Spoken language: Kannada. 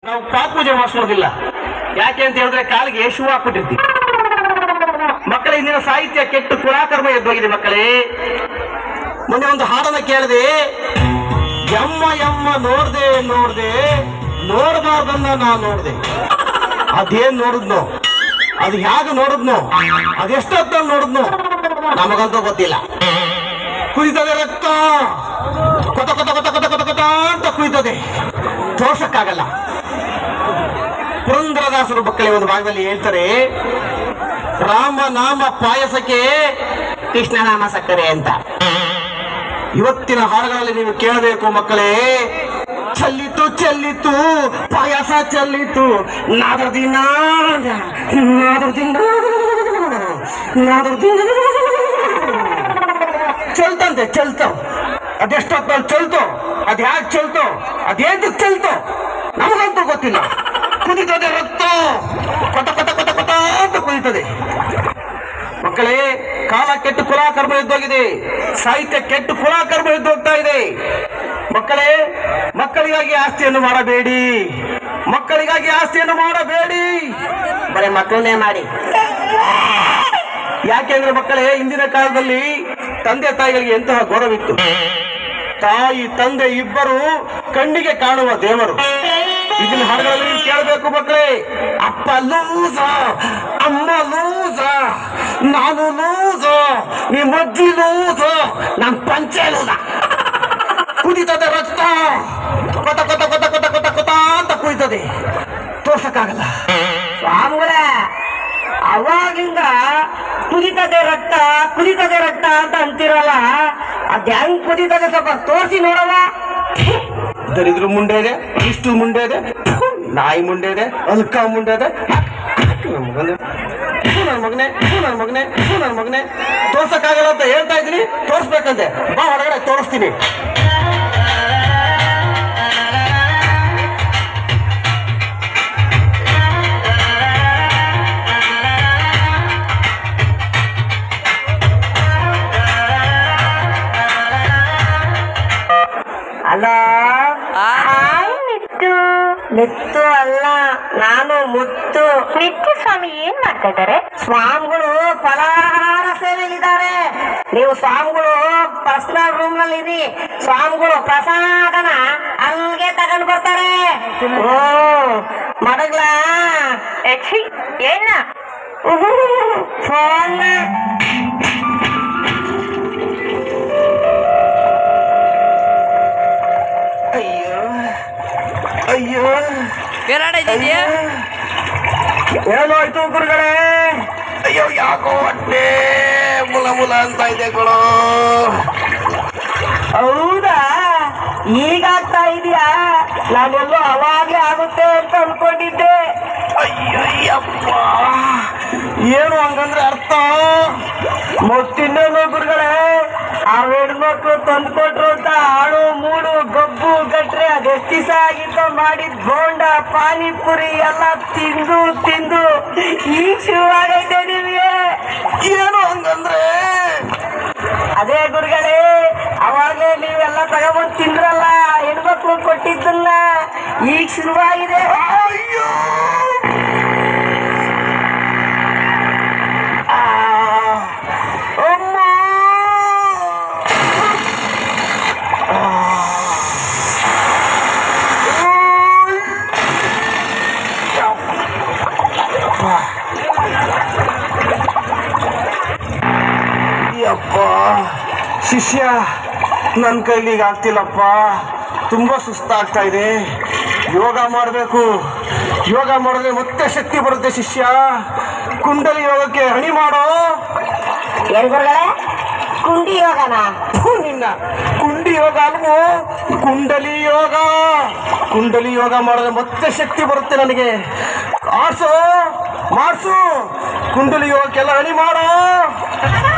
ನಾವು ಪಾಪ ಪೂಜೆ ಮಾಡಿಸ್ಕೊಳ್ಳೋದಿಲ್ಲ ಯಾಕೆ ಅಂತ ಹೇಳಿದ್ರೆ ಕಾಲಿಗೆ ಶೂ ಹಾಕ್ಬಿಟ್ಟಿರ್ತೀವಿ ಮಕ್ಕಳ ಇಂದಿನ ಸಾಹಿತ್ಯ ಕೆಟ್ಟು ಕುಲಾಕರ್ಮ ಎದ್ದೋಗಿದೆ ಮಕ್ಕಳೇ ಮೊನ್ನೆ ಒಂದು ಹಾಡನ್ನ ಕೇಳಿದೆ ಯಮ್ಮ ಯಮ್ಮ ನೋಡ್ದೆ ನೋಡ್ದೆ ನೋಡಬಾರ್ದನ್ನ ನಾ ನೋಡ್ದೆ ಅದೇನ್ ನೋಡಿದ್ನೋ ಅದು ಹೇಗೆ ನೋಡಿದ್ನೋ ಅದೆಷ್ಟೊತ್ತಲ್ಲಿ ನೋಡಿದ್ನೋ ನಮಗಂತೂ ಗೊತ್ತಿಲ್ಲ ಕುದಿತದೆ ರಕ್ತ ಕೊತ ಕೊತ ಕೊತ ಕೊತ ಕೊತ ಕೊತ ಅಂತ ಕುಯ್ತದೆ ತೋರ್ಸಕ್ಕಾಗಲ್ಲ ಪುರಂದರದಾಸರು ಮಕ್ಕಳೇ ಒಂದು ಭಾಗದಲ್ಲಿ ಹೇಳ್ತಾರೆ ರಾಮ ನಾಮ ಪಾಯಸಕ್ಕೆ ಕೃಷ್ಣ ನಾಮ ಸಕ್ಕರೆ ಅಂತ ಇವತ್ತಿನ ಹಾಡುಗಳಲ್ಲಿ ನೀವು ಕೇಳಬೇಕು ಮಕ್ಕಳೇ ಚೆಲ್ಲಿತು ಚೆಲ್ಲಿತು ಪಾಯಸ ಚೆಲ್ಲಿತು ನಾದರ್ದಿನ ನಾದರ್ದಿನ ನಾದರ್ದಿನ ಚಲ್ತಂತೆ ಚಲ್ತೋ ಅದೆಷ್ಟೊತ್ತಲ್ಲಿ ಚಲ್ತೋ ಅದ್ ಹ್ಯಾಕ್ ಚಲ್ತೋ ಅದೇದಕ್ಕೆ ಚಲ್ತೋ ನಮಗಂತೂ ಗೊತ್ತಿಲ್ಲ ಕುದಿತದೆ ರಕ್ತ ಕೊತ ಕೊತ ಕೊತ ಕೊತ ಅಂತ ಕುದಿತದೆ ಮಕ್ಕಳೇ ಕಾಲ ಕೆಟ್ಟು ಕುಲಾಕರ್ಮ ಎದ್ದೋಗಿದೆ ಸಾಹಿತ್ಯ ಕೆಟ್ಟು ಕುಲಾಕರ್ಮ ಎದ್ದೋಗ್ತಾ ಇದೆ ಮಕ್ಕಳೇ ಮಕ್ಕಳಿಗಾಗಿ ಆಸ್ತಿಯನ್ನು ಮಾಡಬೇಡಿ ಮಕ್ಕಳಿಗಾಗಿ ಆಸ್ತಿಯನ್ನು ಮಾಡಬೇಡಿ ಬರೀ ಮಕ್ಕಳನ್ನೇ ಮಾಡಿ ಯಾಕೆಂದ್ರೆ ಮಕ್ಕಳೇ ಇಂದಿನ ಕಾಲದಲ್ಲಿ ತಂದೆ ತಾಯಿಗಳಿಗೆ ಎಂತಹ ಗೌರವಿತ್ತು ತಾಯಿ ತಂದೆ ಇಬ್ಬರು ಕಣ್ಣಿಗೆ ಕಾಣುವ ದೇವರು ಇದನ್ನ ಹಾಡುಗಳಲ್ಲಿ ನೀವು ಕೇಳಬೇಕು ಮಕ್ಕಳೇ ಅಪ್ಪ ಲೂಸ ಅಮ್ಮ ಲೂಸ ನಾನು ಲೂಸ ನಿಮ್ಮ ಅಜ್ಜಿ ಲೂಸ ನಮ್ ಪಂಚೆ ಲೂಸ ಕುದಿತದೆ ರಕ್ತ ಕೊತ ಕೊತ ಕೊತ ಕೊತ ಕೊತ ಕೊತ ಅಂತ ಕುಯ್ತದೆ ತೋರ್ಸಕ್ಕಾಗಲ್ಲ ಸ್ವಾಮಿಗಳ ಅವಾಗಿಂದ ಕುದಿತದೆ ರಕ್ತ ಕುದಿತದೆ ರಕ್ತ ಅಂತ ಅಂತಿರಲ್ಲ ಅದ್ ಹೆಂಗ್ ಕುದಿತದೆ ಸ್ವಲ್ಪ ತೋರಿಸಿ ನೋಡವ ದರಿದ್ರ ಮುಂಡೆ ಇದೆ ಇಷ್ಟು ಮುಂಡೆ ಇದೆ ಫು, ನಾಯಿ ಮುಂಡೆ ಇದೆ ಅಲ್ಕ ಮುಂಡೆ ಇದೆ ನನ್ನ ಮಗನೇ ಫು, ನನ್ನ ಮಗನೇ ಫು, ನನ್ನ ಮಗನೇ ಫು, ನನ್ನ ಮಗನೇ ತೋರ್ಸಕ್ಕಾಗಲ್ಲ ಅಂತ ಹೇಳ್ತಾ ಇದ್ದೀನಿ ತೋರ್ಸ್ಬೇಕಂತೆ ಬಾ ಹೊರಗಡೆ ತೋರಿಸ್ತೀನಿ ಅಲ್ಲ ನಿತ್ತು ನಿತ್ತು ಅಲ್ಲ ನಾನು ಮುತ್ತು ನಿತ್ಯ ಸ್ವಾಮಿ ಏನ್ ಮಾಡ್ತಾ ಇದ್ದಾರೆ ಸ್ವಾಮಿಗಳು ಫಲಾಹಾರ ಸೇವೆಯಲ್ಲಿದ್ದಾರೆ ನೀವು ಸ್ವಾಮಿಗಳು ಪರ್ಸನಲ್ ರೂಮ್ ನಲ್ಲಿ ಇರಿ ಸ್ವಾಮಿಗಳು ಪ್ರಸಾದನ ಅಲ್ಲಿಗೆ ತಗೊಂಡ್ ಬರ್ತಾರೆ ಓ ಮಡಗ್ಲ ಛೀ ಏನ ಫೋನ್ ಅಯ್ಯೋ ಅಯ್ಯೋ ಏನಾಡೈತಿದ್ಯಾ ಏನಾಯ್ತು ಗುರುಗಳೇ ಅಯ್ಯೋ ಯಾಕೋ ಹೊಟ್ಟೆ ಮುಲ ಮುಲ ಅಂತ ಇದೆ ಕೊಡೋ ಹೌದಾ ಈಗ ಆಗ್ತಾ ಇದೆಯಾ ನಾನೆಲ್ಲೋ ಅವಾಗ್ಲೇ ಆಗುತ್ತೆ ಅಂತ ಅನ್ಕೊಂಡಿದ್ದೆ ಅಯ್ಯಯ್ಯಪ್ಪ ಏನು ಹಂಗಂದ್ರೆ ಅರ್ಥ ಮತ್ತಿನ್ನೇನು ಗುರುಗಳೇ ಆ ಹೆಣ್ಮಕ್ಳು ತಂದ್ಕೊಟ್ರು ಅಂತ ಆಳು ಮೂಡು ಗಬ್ಬು ಗಟ್ರೆ ಅದೆಷ್ಟು ದಿವಸ ಆಗಿತ್ತ ಮಾಡಿದ್ ಬೋಂಡ ಪಾನಿಪುರಿ ಎಲ್ಲ ತಿಂದು ತಿಂದು ಈಗ ಶುರುವಾಗೈತೆ ನಿಮಗೆ ಏನು ಹಂಗಂದ್ರೆ ಅದೇ ಗುರುಗಳೇ ಅವಾಗಲೇ ನೀವೆಲ್ಲ ತಗೊಂಬಂದು ತಿಂದ್ರಲ್ಲ ಹೆಣ್ಮಕ್ಳು ಕೊಟ್ಟಿದ್ದನ್ನ ಈಗ ಶುರುವಾಗಿದೆ ಅಯ್ಯೋ ಆ, ಅಮ್ಮ ಯಪ್ಪ ಶಿಷ್ಯ ನನ್ನ ಕೈಲಿಗೆ ಆಗ್ತಿಲ್ಲಪ್ಪ ತುಂಬ ಸುಸ್ತಾಗ್ತಾ ಇದೆ ಯೋಗ ಮಾಡಬೇಕು ಯೋಗ ಮಾಡಿದ್ರೆ ಮತ್ತೆ ಶಕ್ತಿ ಬರುತ್ತೆ ಶಿಷ್ಯ ಕುಂಡಲಿ ಯೋಗಕ್ಕೆ ಹಣಿ ಮಾಡೋ ಏನ್ ಗುರುಗಳೇ ಕುಂಡಿ ಯೋಗನ ಥು, ನಿನ್ನ ಕುಂಡಿ ಯೋಗ ಅಲ್ವೋ ಕುಂಡಲಿ ಯೋಗ ಕುಂಡಲಿ ಯೋಗ ಮಾಡಿದ್ರೆ ಮತ್ತೆ ಶಕ್ತಿ ಬರುತ್ತೆ ನನಗೆ ಆಡ್ಸು ಮಾಡ್ಸು ಕುಂಡಲಿ ಯೋಗಕ್ಕೆಲ್ಲ ಹಣಿ ಮಾಡೋ